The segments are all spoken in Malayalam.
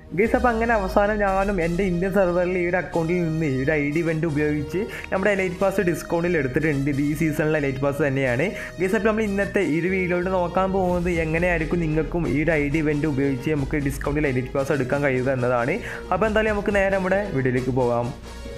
ഗൈസ് അപ്പോൾ അങ്ങനെ അവസാനം ഞാനും എൻ്റെ ഇന്ത്യൻ സെർവറിൽ ഈ ഒരു അക്കൗണ്ടിൽ നിന്ന് ഈ ഒരു ഐ ഡി ഇവൻറ്റ് ഉപയോഗിച്ച് നമ്മുടെ എലൈറ്റ് പാസ് ഡിസ്കൗണ്ടിൽ എടുത്തിട്ടുണ്ട് ഇത് ഈ സീസണിലെ എലൈറ്റ് പാസ് തന്നെയാണ് ഗൈസ് അപ്പോൾ നമ്മൾ ഇന്നത്തെ ഈ ഒരു വീഡിയോയിൽ നോക്കാൻ പോകുന്നത് എങ്ങനെയായിരിക്കും നിങ്ങൾക്കും ഈ ഒരു ഐ ഡി ഇവൻറ്റ് ഉപയോഗിച്ച് നമുക്ക് ഡിസ്കൗണ്ടിൽ എലൈറ്റ് പാസ് എടുക്കാൻ കഴിയുക എന്നതാണ് അപ്പോൾ എന്തായാലും നമുക്ക് നേരെ നമ്മുടെ വീഡിയോയിലേക്ക് പോകാം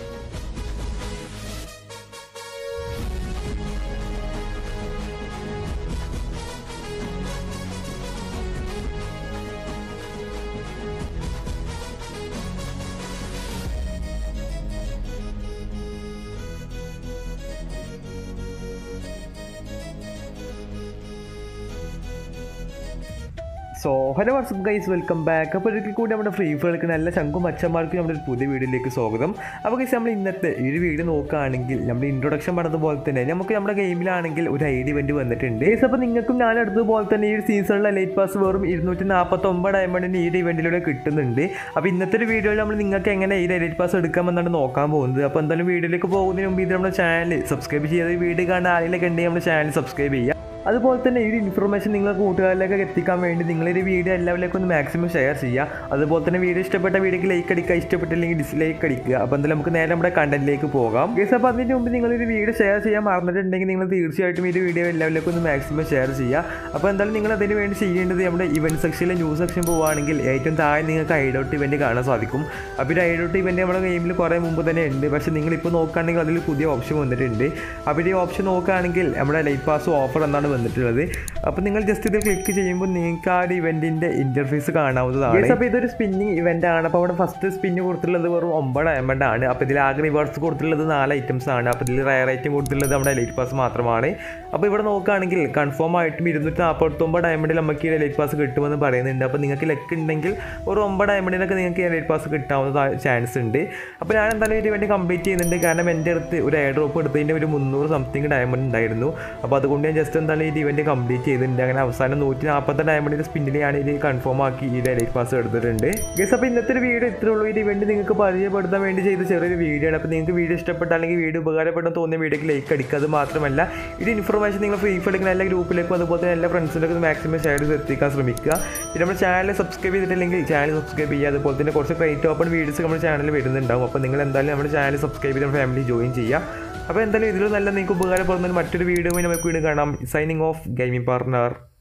so hello what's up guys welcome back അപ്പോൾ ഒരിക്കൽ കൂടി നമ്മുടെ ഫ്രീ ഫയർക്ക് നല്ല ശങ്കും അച്ഛന്മാർക്കും നമ്മുടെ ഒരു പുതിയ വീഡിയോയിലേക്ക് സ്വാഗതം അപ്പോൾ ഗൈസ് നമ്മൾ ഇന്നത്തെ ഈ ഒരു വീഡിയോ നോക്കുകയാണെങ്കിൽ നമ്മൾ ഇൻട്രൊഡക്ഷൻ പറഞ്ഞതുപോലെ തന്നെ നമുക്ക് നമ്മുടെ ഗെയിമിലാണെങ്കിൽ ഒരു ഐ ഡി ഇവൻറ്റ് വന്നിട്ടുണ്ട് ഗൈസ് അപ്പോൾ നിങ്ങൾക്കും ഞാൻ എടുത്തതുപോലെ തന്നെ ഈ ഒരു സീസണിലെ ലൈറ്റ് പാസ് വെറും ഇരുന്നൂറ്റി നാൽപ്പത്തൊമ്പത് ഡയമണ്ടിന് ഈ ഒരു ഇവൻറ്റിലൂടെ കിട്ടുന്നുണ്ട് അപ്പോൾ ഇന്നത്തെ ഒരു വീഡിയോയിൽ നമ്മൾ നിങ്ങൾക്ക് എങ്ങനെ ഈ ലൈറ്റ് പാസ് എടുക്കാമെന്നാണ് നോക്കാൻ പോകുന്നത് അപ്പോൾ എന്തായാലും വീഡിയോയിലേക്ക് പോകുന്നതിന് മുമ്പ് ഇത് നമ്മുടെ ചാനൽ സബ്സ്ക്രൈബ് ചെയ്ത് വീഡിയോ കാണാൻ ആരെങ്കിലും ഉണ്ടെങ്കിൽ നമ്മുടെ ചാനൽ സബ്സ്ക്രൈബ് ചെയ്യുക അതുപോലെ തന്നെ ഈ ഒരു ഇൻഫർമേഷൻ നിങ്ങൾ കൂട്ടുകാരിലേക്ക് എത്തിക്കാൻ വേണ്ടി നിങ്ങളൊരു വീഡിയോ എല്ലാവരിലേക്കും ഒന്ന് മാക്സിമം ഷെയർ ചെയ്യുക അതുപോലെ തന്നെ വീഡിയോ ഇഷ്ടപ്പെട്ട വീഡിയോക്ക് ലൈക്ക് അടിക്കുക ഇഷ്ടപ്പെട്ടില്ലെങ്കിൽ ഡിസ്ലൈക്ക് അടിക്കുക അപ്പോൾ എന്തായാലും നമുക്ക് നേരെ നമ്മുടെ കണ്ടന്റിലേക്ക് പോകാം ഗേസ് അപ്പോൾ അതിന് മുമ്പ് നിങ്ങളൊരു വീഡിയോ ഷെയർ ചെയ്യാൻ മറന്നിട്ടുണ്ടെങ്കിൽ നിങ്ങൾ തീർച്ചയായിട്ടും ഈ ഒരു വീഡിയോ എല്ലാവരിലേക്കും ഒന്ന് മാക്സിമം ഷെയർ ചെയ്യുക അപ്പോൾ എന്തായാലും നിങ്ങൾ അതിന് വേണ്ടി ചെയ്യേണ്ടത് നമ്മുടെ ഇവൻറ്റ് സെക്ഷനിലെ ന്യൂസ് സെക്ഷൻ പോവുകയാണെങ്കിൽ ഏറ്റവും താഴെ നിങ്ങൾക്ക് ഐഡോട്ട് ഇവൻറ്റ് കാണാൻ സാധിക്കും അപ്പോൾ ഒരു ഐഡോട്ട് ഇവൻറ്റ് നമ്മുടെ ഗെയിമിൽ കുറേ മുമ്പ് തന്നെ ഉണ്ട് പക്ഷേ നിങ്ങളിപ്പോൾ നോക്കുകയാണെങ്കിൽ അതിൽ പുതിയ ഓപ്ഷൻ വന്നിട്ടുണ്ട് അപ്പോൾ ഈ ഓപ്ഷൻ നോക്കുകയാണെങ്കിൽ നമ്മുടെ ലൈറ്റ് പാസ് ഓഫർ എന്നാണ് വന്നിട്ടുള്ളത് അപ്പോൾ നിങ്ങൾ ജസ്റ്റ് ഇത് ക്ലിക്ക് ചെയ്യുമ്പോൾ നിങ്ങൾക്ക് ആ ഒരു ഇവൻറ്റിൻ്റെ ഇൻ്റർഫേസ് കാണാവുന്നതാണ് അപ്പോൾ ഇതൊരു സ്പിന്നിങ് ഇവൻ്റ് ആണ് അപ്പോൾ അവിടെ ഫസ്റ്റ് സ്പിന്ന് കൊടുത്തിട്ടുള്ളത് വെറും ഒമ്പത് ഡയമണ്ട് ആണ് അപ്പോൾ ഇതിൽ ആകെ റിവാർഡ്സ് കൊടുത്തിട്ടുള്ളത് നാല് ഐറ്റംസ് ആണ് അപ്പോൾ ഇതിൽ റയർ ഐറ്റം കൊടുത്തിട്ടുള്ളത് നമ്മുടെ ലൈറ്റ് പാസ് മാത്രമാണ് അപ്പോൾ ഇവിടെ നോക്കുകയാണെങ്കിൽ കൺഫേം ആയിട്ടും ഇരുന്നൂറ്റി നാൽപ്പത്തൊമ്പത് ഡയമണ്ടിൽ നമുക്ക് ഈ ലൈറ്റ് പാസ് കിട്ടുമെന്ന് പറയുന്നുണ്ട് അപ്പോൾ നിങ്ങൾക്ക് ലെക്ക് ഉണ്ടെങ്കിൽ ഒരു ഒമ്പത് ഡയമണ്ടിനൊക്കെ നിങ്ങൾക്ക് ഈ ലൈറ്റ് പാസ് കിട്ടാവുന്ന ചാൻസ് ഉണ്ട് അപ്പോൾ ഞാൻ എന്തായാലും ഇത് വേണ്ടി കംപ്ലീറ്റ് ചെയ്യുന്നുണ്ട് കാരണം എൻ്റെ അടുത്ത് ഒരു എയർ ഡ്രോപ്പ് എടുത്തതിൻ്റെ ഒരു മുന്നൂറ് സംതിങ് ഡയമണ്ട് ഉണ്ടായിരുന്നു അപ്പോൾ അതുകൊണ്ട് ഞാൻ ജസ്റ്റ് എന്തായാലും ഈ ഇവൻറ്റ് കംപ്ലീറ്റ് ചെയ്തിട്ടുണ്ട് അങ്ങനെ അവസാനം നൂറ്റി നാൽപ്പത്തി ഡയമണ്ടിൻ്റെ സ്പിന്നിൽ ഞാൻ ഇത് കൺഫേം ആക്കി ഈ ലൈറ്റ് പാസ് എടുത്തിട്ടുണ്ട് ഗസ് അപ്പോൾ ഇന്നത്തെ ഒരു വീഡിയോ ഇത്രേ ഉള്ളൂ ഈ ഇവൻറ്റ് നിങ്ങൾക്ക് പരിചയപ്പെടുത്താൻ വേണ്ടി ചെയ്ത ചെറിയൊരു വീഡിയോ ആണ് അപ്പോൾ നിങ്ങൾക്ക് വീഡിയോ ഇഷ്ടപ്പെട്ട അല്ലെങ്കിൽ വീഡിയോ ഉപകാരപ്പെടുന്ന തോന്നിയ വീഡിയോക്ക് ലൈക്ക് അടിക്കുക അത് മാത്രമല്ല ഇത് ഇൻഫർമേഷൻ നിങ്ങൾ ഫ്രീ ഫയർ എല്ലാ ഗ്രൂപ്പിലേക്കും അതുപോലെ തന്നെ എല്ലാ ഫ്രണ്ട്സിലേക്കും മാക്സിമം ഷെയർ ചെയ്ത് എത്തിക്കാൻ ശ്രമിക്കുക പിന്നെ നമ്മുടെ ചാനൽ സബ്സ്ക്രൈബ് ചെയ്തിട്ടില്ലെങ്കിൽ ചാനൽ സബ്സ്ക്രൈബ് ചെയ്യുക അതുപോലെ തന്നെ കുറച്ച് ക്രൈറ്റ് ഓപ്പൺ വീഡിയോസ് നമ്മുടെ ചാനലിൽ വരുന്നുണ്ടാവും അപ്പോൾ നിങ്ങൾ എന്തായാലും നമ്മുടെ ചാനൽ സബ്സ്ക്രൈബ് ചെയ്ത് ഫാമിലി ജോയിൻ ചെയ്യുക അപ്പോൾ എന്തായാലും ഇതിലും നല്ല നിങ്ങൾക്ക് ഉപകാരപ്പെടുന്ന മറ്റൊരു വീഡിയോ നമുക്ക് വീണ്ടും കാണാം സൈനിങ് ഓഫ് ഗെയിമിംഗ് പാർട്ണർ